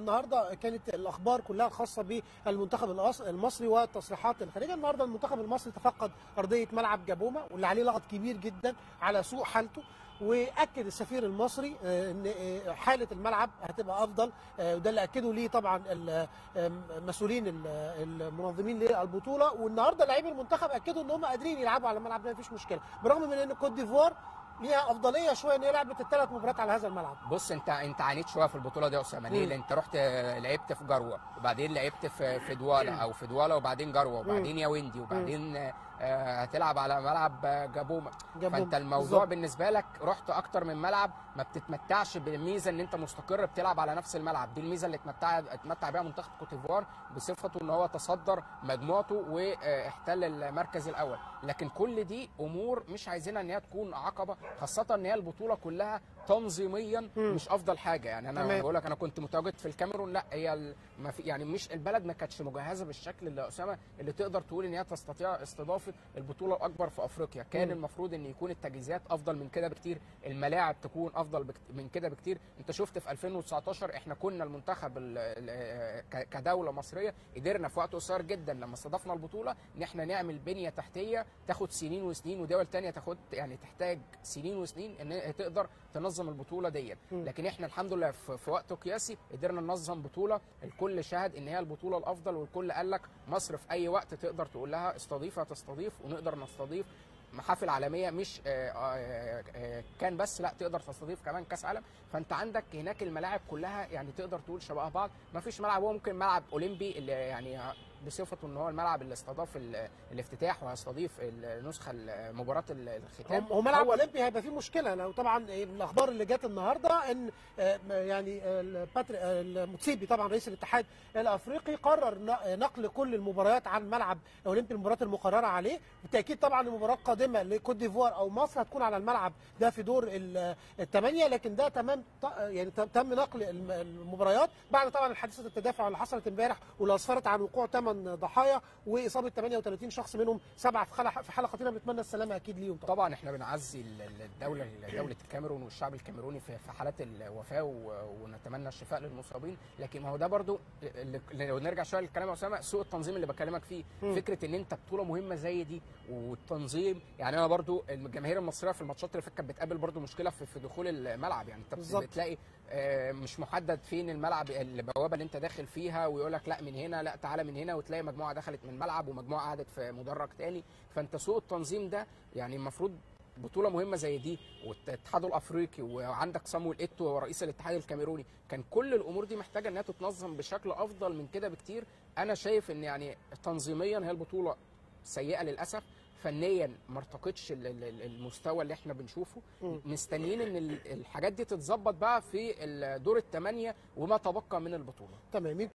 النهارده كانت الاخبار كلها خاصه بالمنتخب الأص- المصري والتصريحات الخارجيه النهارده المنتخب المصري تفقد ارضيه ملعب جابوما واللي عليه لغط كبير جدا على سوء حالته واكد السفير المصري آه، ان آه، حاله الملعب هتبقى افضل آه، وده اللي اكدوا ليه طبعا ال- آم، مسؤولين ال- المنظمين للبطوله والنهارده لاعبي المنتخب اكدوا ان هم قادرين يلعبوا على الملعب ده مفيش مشكله برغم من ان كوت ديفوار ليها افضليه شويه ان هي لعبت الثلاث مباريات على هذا الملعب بص انت انت عانيت شويه في البطوله دي يا اسامه ليه؟ مم. لان انت رحت آه، لعبت في جروه وبعدين لعبت في في دواله او في دواله وبعدين جروه وبعدين ياوندي وبعدين آه، آه، هتلعب على ملعب آه، جابوما جابوما. فانت الموضوع بالظبط. بالنسبه لك رحت اكتر من ملعب ما بتتمتعش بالميزه ان انت مستقر بتلعب على نفس الملعب دي الميزه اللي اتمتع اتمتع بيها منتخب كوت ديفوار بصفته ان هو تصدر مجموعته واحتل المركز الاول لكن كل دي امور مش عايزينها ان هي تكون عقبه خاصه ان هي البطوله كلها تنظيميا مش افضل حاجه يعني انا تمام. بقول لك انا كنت متواجد في الكاميرون لا هي ال- ما في يعني مش البلد ما كانتش مجهزه بالشكل اللي اسامه اللي تقدر تقول ان هي تستطيع استضافه البطوله الاكبر في افريقيا كان مم. المفروض ان يكون التجهيزات افضل من كده بكتير الملاعب تكون افضل بكت- من كده بكتير انت شفت في 2019 احنا كنا المنتخب ال- ال- ك- كدوله مصريه قدرنا في وقت قصير جدا لما استضفنا البطوله ان احنا نعمل بنيه تحتيه تاخد سنين وسنين ودول تانية تاخد يعني تحتاج سنين وسنين ان هي تقدر تنظم البطوله دي مم. لكن احنا الحمد لله في في وقت قياسي قدرنا ننظم بطوله الكل شهد ان هي البطوله الافضل والكل قال لك مصر في اي وقت تقدر تقول لها استضيفها تستضيف ونقدر نستضيف محافل عالميه مش آه، آه، آه، كان بس لا تقدر تستضيف كمان كاس عالم فانت عندك هناك الملاعب كلها يعني تقدر تقول شبه بعض ما فيش ملعب هو ممكن ملعب اولمبي اللي يعني بصفته ان هو الملعب اللي استضاف ال- الافتتاح وهيستضيف النسخه ال- مباراه ال- الختام هو هو ملعب اولمبي هيبقى فيه مشكله لو طبعا الاخبار اللي جت النهارده ان آه، يعني آه، الباتري آه، الموتسيبي طبعا رئيس الاتحاد الافريقي قرر ن- نقل كل المباريات عن ملعب اولمبي المباريات المقرره عليه بالتاكيد طبعا المباراه القادمه لكوت ديفوار او مصر هتكون على الملعب ده في دور ال- الثمانيه لكن ده تمام ط- يعني ت- تم نقل الم- المباريات بعد طبعا حادثه التدافع اللي حصلت امبارح واللي اسفرت عن وقوع ثمان ضحايا واصابه 38 شخص منهم سبعه في حاله في حاله خطيره بنتمنى السلامه اكيد ليهم طبعا طبعا احنا بنعزي ال- ال- الدوله دوله الكاميرون والشعب الكاميروني في في حالات الوفاه و- ونتمنى الشفاء للمصابين لكن ما هو ده برضو اللي- لو نرجع شويه للكلام يا اسامه سوء التنظيم اللي بكلمك فيه مم. فكره ان انت بطوله مهمه زي دي والتنظيم يعني انا برضو الجماهير المصريه في الماتشات اللي فاتت كانت بتقابل برضو مشكله في في دخول الملعب يعني انت بالظبط. بتلاقي آه، مش محدد فين الملعب البوابه اللي انت داخل فيها ويقول لك لا من هنا لا تعالى من هنا وتلاقي مجموعه دخلت من الملعب ومجموعه قعدت في مدرج تاني فانت سوء التنظيم ده يعني المفروض بطوله مهمه زي دي والاتحاد الافريقي وعندك صامويل ايتو رئيس الاتحاد الكاميروني كان كل الامور دي محتاجه انها تتنظم بشكل افضل من كده بكتير انا شايف ان يعني تنظيميا هي البطوله سيئه للاسف فنيا ما ارتقتش ال- ال- ال- المستوى اللي احنا بنشوفه مم. مستنيين ان ال- الحاجات دي تتظبط بقى في ال- دور الثمانيه وما تبقى من البطوله تمام